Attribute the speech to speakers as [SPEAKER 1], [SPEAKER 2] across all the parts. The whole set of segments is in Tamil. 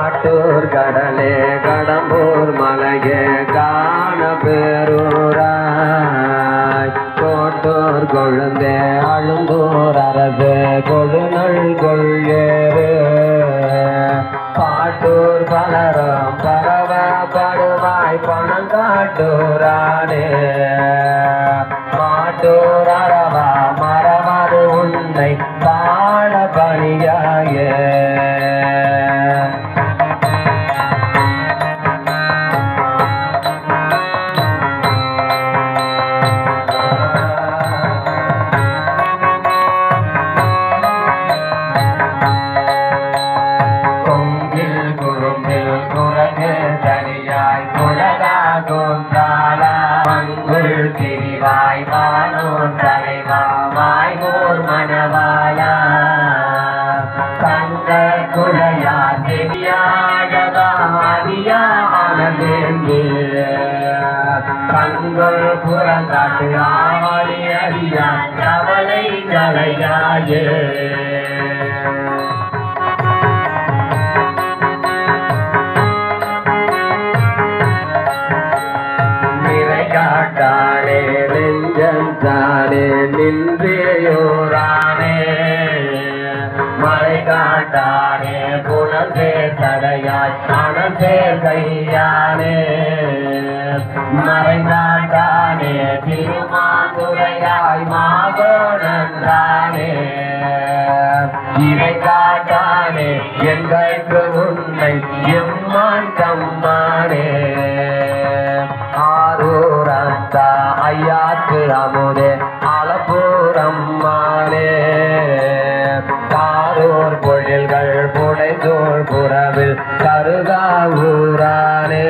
[SPEAKER 1] காட்டூர் கடலே கடம்பூர் மலையே காண பெருராய் கோட்டூர் கொழுந்தே அழும்பூர் அரசு கொடுநள் கொள்யேறு பாட்டூர் பலரும் பரவ படுவாய் பணம் காட்டூரானே மாட்டூர் அரவா மரவது உன்னை பாட பணியாயே கொங்கில் குறும்பில் குரங்கு தனியாய் குலகாகும் தாளா மங்குள் திரிவாய் வானோர் தலைவா வாய்மோர் மணவாளா சங்க குலையா செவியாடவா அடியா ஆனந்தேந்து கண்கள் புறங்காட்டு ஆவணி அறியா கவலை கலையாயே நிறை காட்டானே நெஞ்சம் தானே நின்றேயோரானே மறை காட்டானே புனந்தே தடையாய் மனசே கையானே மறை காட்டானே திருமாந்துரையாய் மாகோணன்றானே இறை காட்டானே எங்களுக்கு உன்னை எம்மான் தம்மானே ஆரூரத்தா ஐயாத்து அமுதே அலப்பூரம்மானே காரூர் பொழில்கள் புடைதோள் புறவில் கருகாவூரானே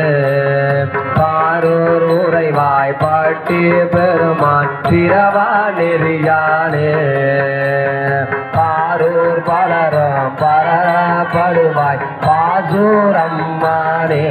[SPEAKER 1] பாரூர் உறைவாய் பாட்டி பெருமான் திரவா நெறியானே பாரூர் பலரும் பரப்படுவாய் பாசூரம்மானே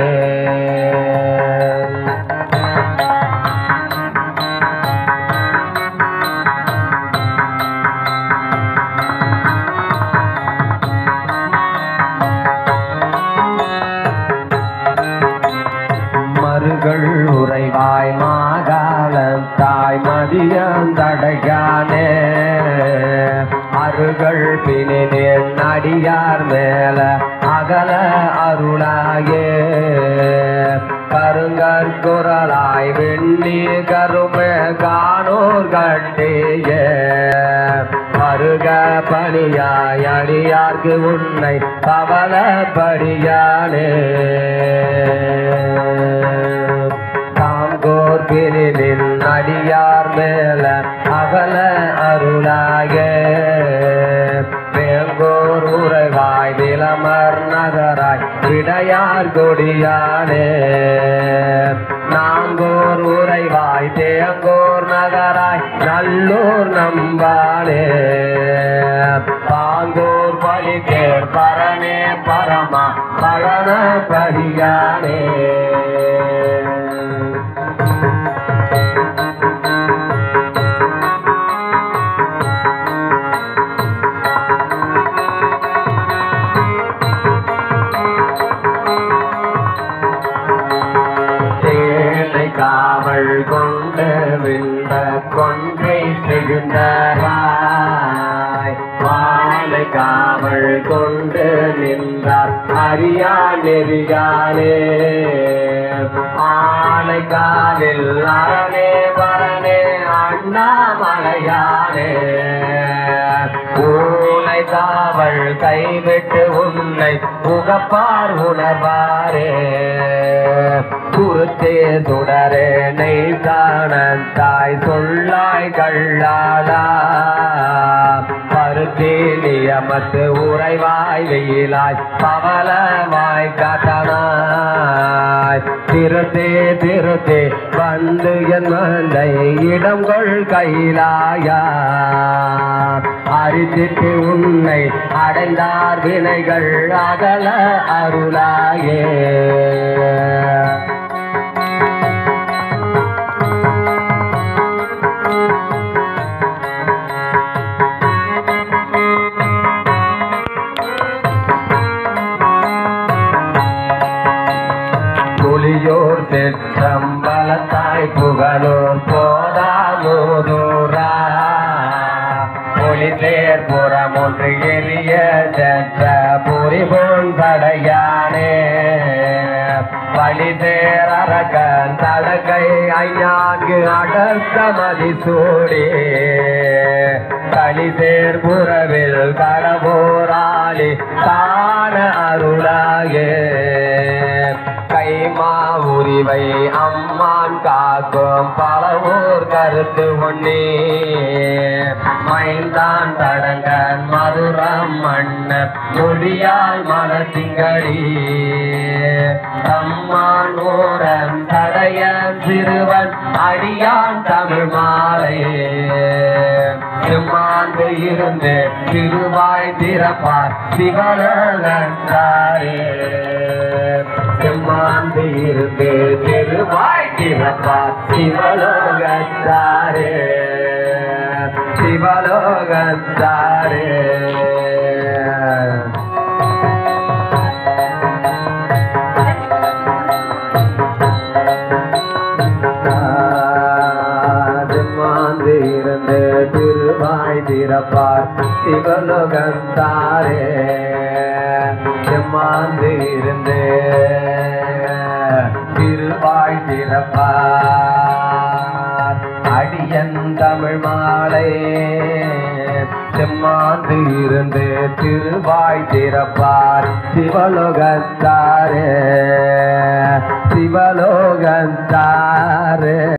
[SPEAKER 1] மருகள் உறைவாய் மாகாளம் தாய் மதியந்தடையானே அருகள் பிணினேன் அடியார் மேல அகல அருளாயே கருங்கற் குரலாய் வெண்ணி கருமே காணோர் கண்டேய மருக பணியாய் அடியார்க்கு உன்னை கவலப்படியானே தாங்கோர் பிரிவின் அடியார் மேல அவல அருளாக வேங்கோர் உறைவாய் நிலமர் நகராய் விடையார் கொடியானே நாங்கோர் உறைவாய் தேங்கோர் நகராய் நல்லூர் நம்பானே பாங்கோர் பலிகேர் பரனே பரமா பரண படியானே தேனை காவல் கொண்டு விண்ட கொன்றை செகுந்தராய் வாழை காவல் கொண்டு நின்றார் அறியா நெறியானே ஆனை காலில் அரணே பரணே அண்ணாமலையானே ஊனை காவல் கைவிட்டு உன்னை புகப்பார் உணர்வாரே குருத்தே சுடரே நெய் காண தாய் சொல்லாய் கள்ளாளா பருத்தி நியமத்து உறைவாய் வெயிலாய் பவளவாய் காட்டனாய் திருத்தே திருத்தே வந்து என் மந்தை இடங்கொள் கைலாயா அரித்திட்டு உன்னை அடைந்தார் வினைகள் அகல அருளாயே சிற்றம்பலத்தாய் புகழூர் போதானூரா ஒளி தேர்புறம் ஒன்று எரிய சென்ற புரிபோன் தடையானே வழி தேரகன் தடகை ஐநான்கு அடர்த்தமதி சூடி களி தேர்புறவில் கடவோராளி தான அருளாயே கைமா உரிவை அம்மான் காக்கும் பல ஊர் கருத்து ஒண்ணே மைந்தான் தடங்கன் மதுரம் மன்னர் மொழியால் மனத்திங்கடி அம்மான் ஓரன் தடையன் சிறுவன் அடியான் தமிழ் மாலை செம்மாந்து இருந்து திருவாய் திறப்பார் சிவனந்தாரே செம்மாந்து இருந்து திருவாய் திறப்பார் சிவலோகத்தாரே சிவலோகத்தாரே செம்மாந்து இருந்து திருவாய் திறப்பார் சிவலோகத்தாரே செம்மாந்து இருந்து திருவாய் திறப்பார் அடியன் தமிழ் மாலை செம்மாந்து இருந்து திருவாய் திறப்பார் சிவலோகத்தாரே சிவலோகத்தாரே